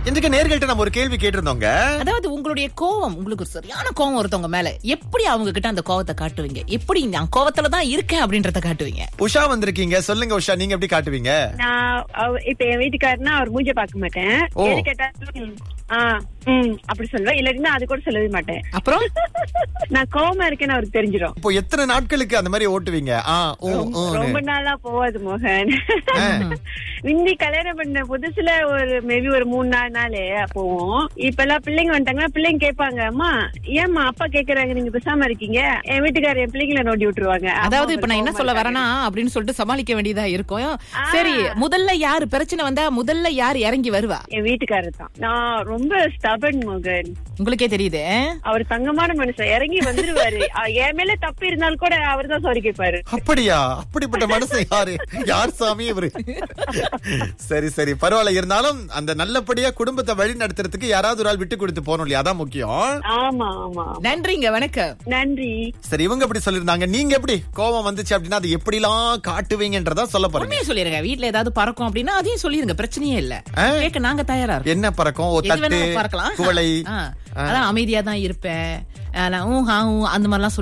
இன்றைக்கு நேர்கள்ட்ட நம்ம ஒரு கேள்வி கேட்டிருந்தோங்க அதாவது உங்களுடைய கோவம் உங்களுக்கு ஒரு சரியான கோவம் ஒருத்தவங்க மேல எப்படி அவங்க கிட்ட அந்த கோவத்தை காட்டுவீங்க எப்படி நான் கோவத்துல தான் இருக்கேன் அப்படின்றத காட்டுவீங்க உஷா வந்திருக்கீங்க சொல்லுங்க உஷா நீங்க எப்படி காட்டுவீங்க நான் அவ- இப்ப என் வீட்டுக்காரனா அவர் மூஞ்ச பார்க்க மாட்டேன் ஓ. எது கேட்டாலும் ஆ ம் அப்படி சொல்லுவேன் இல்லாட்டினா அது கூட சொல்லவே மாட்டேன் அப்புறம் நான் கோவமா இருக்கேன்னு அவருக்கு தெரிஞ்சிடும் இப்போ எத்தனை நாட்களுக்கு அந்த மாதிரி ஓட்டுவீங்க ஆ ஓ ஓன்னு. ரொம்ப நாளா போவாது மோகன் முந்தி கல்யாணம் பண்ண புதுசுல ஒரு மேபி ஒரு மூணு நாலு நாள் போவோம் இப்ப எல்லாம் பிள்ளைங்க வந்துட்டாங்கன்னா பிள்ளைங்க கேட்பாங்க அம்மா ஏம்மா அப்பா கேக்குறாங்க நீங்க பேசாம இருக்கீங்க என் வீட்டுக்காரர் என் பிள்ளைங்களை நோண்டி விட்டுருவாங்க அதாவது அம்மா இப்ப நான் என்ன கோவமா சொல்ல இருக்காங்க. வரேனா அப்படின்னு சொல்லிட்டு சமாளிக்க வேண்டியதா இருக்கும் சரி முதல்ல யாரு பிரச்சனை வந்தா முதல்ல யார் இறங்கி வருவா என் வீட்டுக்காரர் தான் நான் ரொம்ப ஸ்டபன் மோகன் உங்களுக்கே தெரியுது அவர் தங்கமான மனுஷன் இறங்கி வந்துருவாரு அ, என் மேல தப்பு இருந்தாலும் கூட அவர் தான் சாரி கேட்பாரு அப்படியா அப்படிப்பட்ட மனுஷன் யாரு யார் சாமி இவரு சரி சரி பரவாயில்ல இருந்தாலும் அந்த நல்லபடியா குடும்பத்தை வழி நடத்துறதுக்கு யாராவது ஒரு ஆள் விட்டு கொடுத்து போகணும் இல்லையா அதான் முக்கியம் ஆமா ஆமா நன்றிங்க வணக்கம் நன்றி சரி இவங்க எப்படி சொல்லிருந்தாங்க நீங்க எப்படி கோபம் வந்துச்சு அப்படின்னா அது எப்படிலாம் காட்டுவீங்கன்றதா சொல்ல போறீங்க உண்மையை சொல்லிருங்க வீட்ல ஏதாவது பறக்கும் அப்படின்னா அதையும் சொல்லிருங்க பிரச்சனையே இல்ல ஆ? கேட்க நாங்க தயாரா இருக்கோம் என்ன பறக்கும் ஓ எது தட்டு வேணாலும் பார்க்கலாம் குவளை ஆ, அதான் அமைதியா தான் இருப்பேன் ஆ, நான் ஊ, ஆ, ஊ, அந்த மாதிரிலாம்